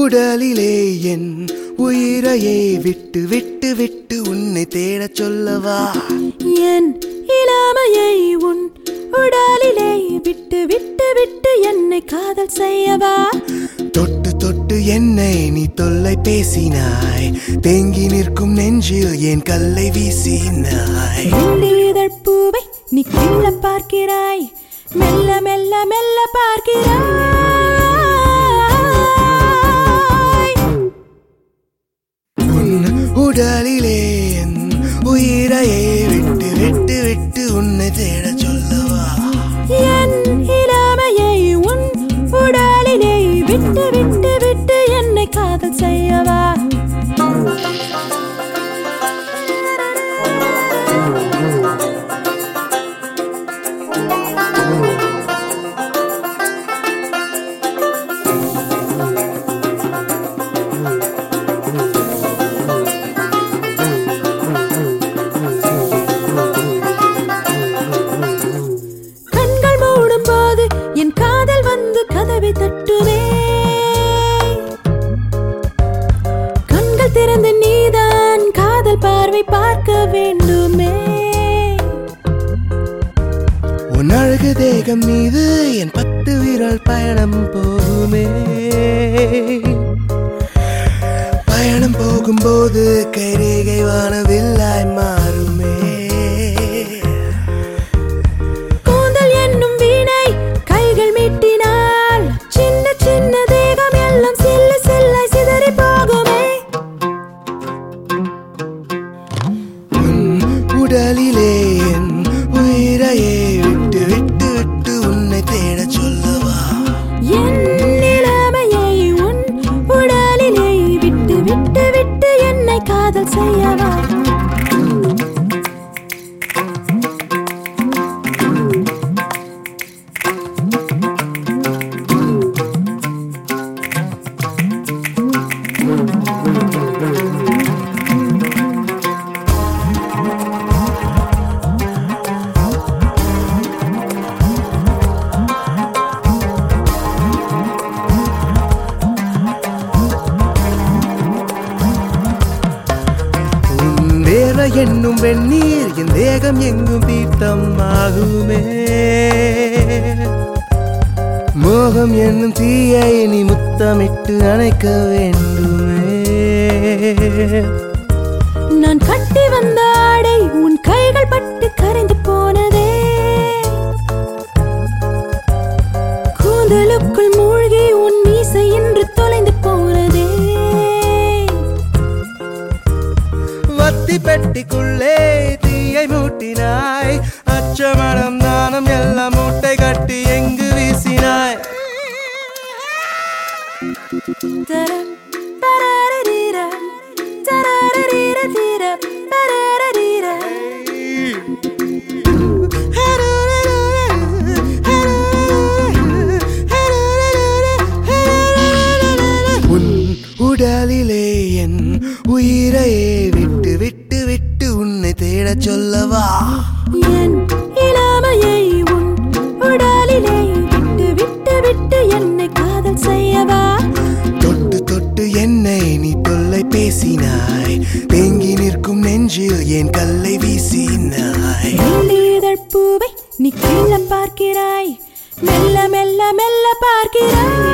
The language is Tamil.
உடலிலே என் உயிரையே விட்டு விட்டு விட்டு உன்னை தேடச் சொல்லவா என் இளமையை உன் உடலிலே விட்டு விட்டு விட்டு என்னை காதல் செய்யவா தொட்டு தொட்டு என்னை நீ தொல்லை பேசினாய் தேங்கி நிற்கும் நெஞ்சில் என் கல்லை வீசினாய் வெள்ளிதழ் பூவை நீ கிள்ள பார்க்கிறாய் மெல்ல மெல்ல மெல்ல பார்க்கிறாய் உன் உடலிலே என் உயிரையே விட்டு விட்டு விட்டு உன்னை தேடச் சொல்லவா என் இளமையை உன் உடலிலே விட்டு விட்டு விட்டு என்னை காதல் செய்யவா கண்கள் மூடும் போது என் காதல் வந்து கதவை தட்டுமே கண்கள் திறந்து நீதான் காதல் பார்வை பார்க்க வேண்டுமே உன் அழகு தேகம் மீது என் பத்து விரல் பயணம் போகுமே பயணம் போகும்போது கைரேகை வானவில்லாய் மாறுமே கூந்தல் என்னும் வீணை கைகள் மீட்டினால் சின்ன சின்ன தேகம் எல்லாம் சில்ல சில்ல சிதறி போகுமே உன் உடலிலே என் உயிரையே விட்டு விட்டு விட்டு உன்னை தேடச் சொல்லவா என் நிலைமையை உன் உடலிலே விட்டு விட்டு விட்டு என்னை காதல் செய்யவா உன் வேர்வை என்னும் வெந்நீர் என் தேகம் எங்கும் தீர்த்தம் ஆகுமே மோகம் என்னும் தீயை நீ முத்தமிட்டு அணைக்க வேண்டுமே நான் கட்டி வந்த ஆடை உன் கைகள் பட்டு கரைந்து போனதே கூந்தலுக்குள் மூழ்கி உன் மீசை இன்று தொலைந்து போனதே வத்தி பெட்டிக்குள்ளே தீயை மூட்டினாய் அச்சமடம் நாணம் எல்லாம் மூட்டை கட்டி எங்கு வீசினாய் தரம் தரரரீர, தரரரீர தீர, தரரரீர. உன் உடலிலே என் உயிரையே விட்டு விட்டு விட்டு உன்னை தேடச் சொல்லவா என் இளமையை உன் உடலிலே விட்டு விட்டு விட்டு என்னை காதல் செய்யவா தொட்டு தொட்டு என்னை நீ தொல்லை பேசினாய் தேங்கி நிற்கும் நெஞ்சில் என் கல்லை வீசினாய் வெள்ளிதழ் பூவை நீ கிள்ள பார்க்கிறாய் மெல்ல மெல்ல மெல்ல பார்க்கிறாய்